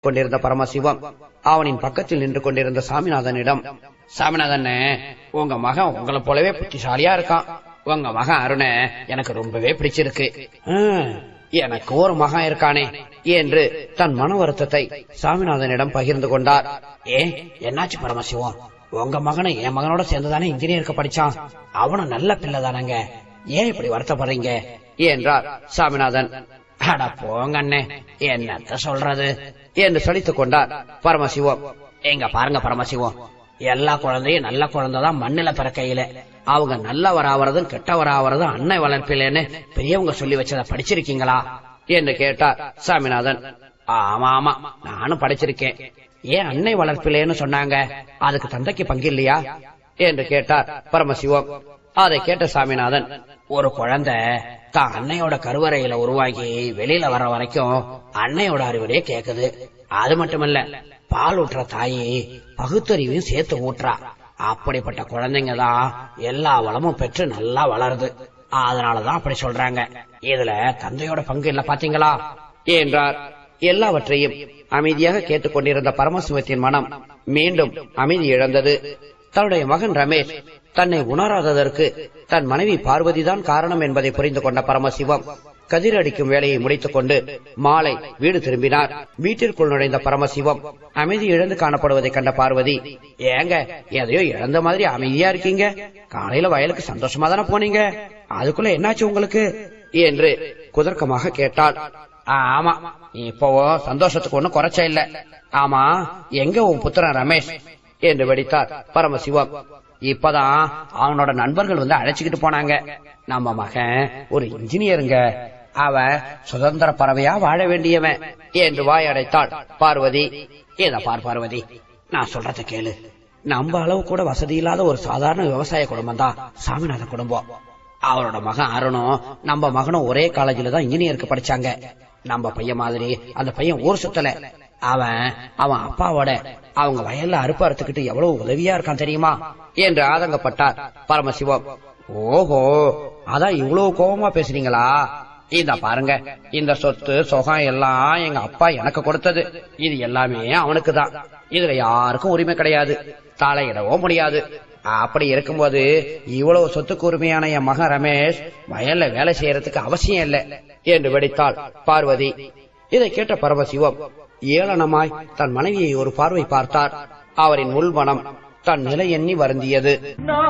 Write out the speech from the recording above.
கொண்டிருந்த பரமசிவம் அவனின் பக்கத்தில் நின்று கொண்டிருந்த சாமிநாதனிடம் சாமிநாதன் உங்க மகன் உங்களை போலவே புத்திசாலியா இருக்கான் உங்க மகன் அருண எனக்கு ரொம்பவே பிடிச்சிருக்கு "ஆ, எனக்கு ஒரு மகன் இருக்கானே என்று தன் மன வருத்தத்தை சாமிநாதனிடம் பகிர்ந்து கொண்டார் ஏ என்னாச்சு பரமசிவம் உங்க மகனை என் மகனோட சேர்ந்துதானே இன்ஜினியருக்கு படிச்சான் அவனும் நல்ல பிள்ளை தானங்க ஏன் இப்படி வருத்தப்படுறீங்க என்றார் சாமிநாதன் அட போங்க அண்ணே என்னத்த சொல்றது என்று சலித்துக் கொண்டார் பரமசிவம் எங்க பாருங்க பரமசிவம் எல்லா குழந்தையும் நல்ல குழந்தைதான் மண்ணில பிறக்கையில அவங்க நல்லவராவறதும் கெட்டவராவறதும் அன்னை வளர்ப்பிலேன்னு பெரியவங்க சொல்லி வச்சத படிச்சிருக்கீங்களா என்று கேட்டார் சாமிநாதன் ஆமா ஆமா நானும் படிச்சிருக்கேன் ஏன் அன்னை வளர்ப்பிலேன்னு சொன்னாங்க அதுக்கு தந்தைக்கு பங்கு இல்லையா என்று கேட்டார் பரமசிவம் அதை கேட்ட சாமிநாதன் ஒரு குழந்தை தான் அன்னையோட கருவறையில உருவாகி வெளியில வர வரைக்கும் அன்னையோட அறிவுரையே கேக்குது அது மட்டுமல்ல பால் ஊட்டுற தாயி பகுத்தறிவையும் சேர்த்து ஊட்டுறா அப்படிப்பட்ட குழந்தைங்க தான் எல்லா வளமும் பெற்று நல்லா வளருது அதனாலதான் அப்படி சொல்றாங்க இதுல தந்தையோட பங்கு இல்ல பாத்தீங்களா என்றார் எல்லாவற்றையும் அமைதியாக கேட்டுக்கொண்டிருந்த பரமசிவத்தின் மனம் மீண்டும் அமைதி இழந்தது தன்னுடைய மகன் ரமேஷ் தன்னை உணராததற்கு தன் மனைவி பார்வதிதான் காரணம் என்பதை புரிந்து கொண்ட பரமசிவம் கதிர் அடிக்கும் வேலையை முடித்துக் கொண்டு மாலை வீடு திரும்பினார் வீட்டிற்குள் நுழைந்த பரமசிவம் அமைதி இழந்து காணப்படுவதை கண்ட பார்வதி ஏங்க எதையோ இழந்த மாதிரி அமைதியா இருக்கீங்க காலையில வயலுக்கு சந்தோஷமா தானே போனீங்க அதுக்குள்ள என்னாச்சு உங்களுக்கு என்று குதர்க்கமாக கேட்டாள் ஆமா இப்போவோ சந்தோஷத்துக்கு ஒண்ணும் குறைச்ச இல்ல ஆமா எங்க உன் புத்திரன் ரமேஷ் என்று வெடித்தார் பரமசிவம் இப்பதான் அவனோட நண்பர்கள் வந்து அழைச்சுக்கிட்டு போனாங்க நம்ம மகன் ஒரு இன்ஜினியருங்க அவன் சுதந்திர பறவையா வாழ வேண்டியவன் என்று வாய் அடைத்தாள் பார்வதி இத பார் பார்வதி நான் சொல்றத கேளு நம்ம அளவு கூட வசதி இல்லாத ஒரு சாதாரண விவசாய குடும்பம் தான் சாமிநாத குடும்பம் அவரோட மகன் அருணும் நம்ம மகனும் ஒரே காலேஜில தான் இன்ஜினியருக்கு படிச்சாங்க நம்ம பையன் மாதிரி அந்த பையன் ஊர் சுத்தல அவன் அவன் அப்பாவோட அவங்க வயல்ல அறுப்பு அறுத்துக்கிட்டு எவ்வளவு உதவியா இருக்கான் தெரியுமா என்று ஆதங்கப்பட்டார் பரமசிவம் ஓஹோ அதான் இவ்வளவு கோபமா பேசுறீங்களா இந்த பாருங்க இந்த சொத்து சுகம் எல்லாம் எங்க அப்பா எனக்கு கொடுத்தது இது எல்லாமே அவனுக்கு தான் இதுல யாருக்கும் உரிமை கிடையாது தலையிடவும் முடியாது அப்படி இருக்கும்போது இவ்வளவு சொத்துக்கு உரிமையான என் மகன் ரமேஷ் வயல்ல வேலை செய்யறதுக்கு அவசியம் இல்லை என்று வெடித்தாள் பார்வதி இதை கேட்ட பரமசிவம் ஏளனமாய் தன் மனைவியை ஒரு பார்வை பார்த்தார் அவரின் உள்மனம் தன் நிலை எண்ணி வருந்தியது நான்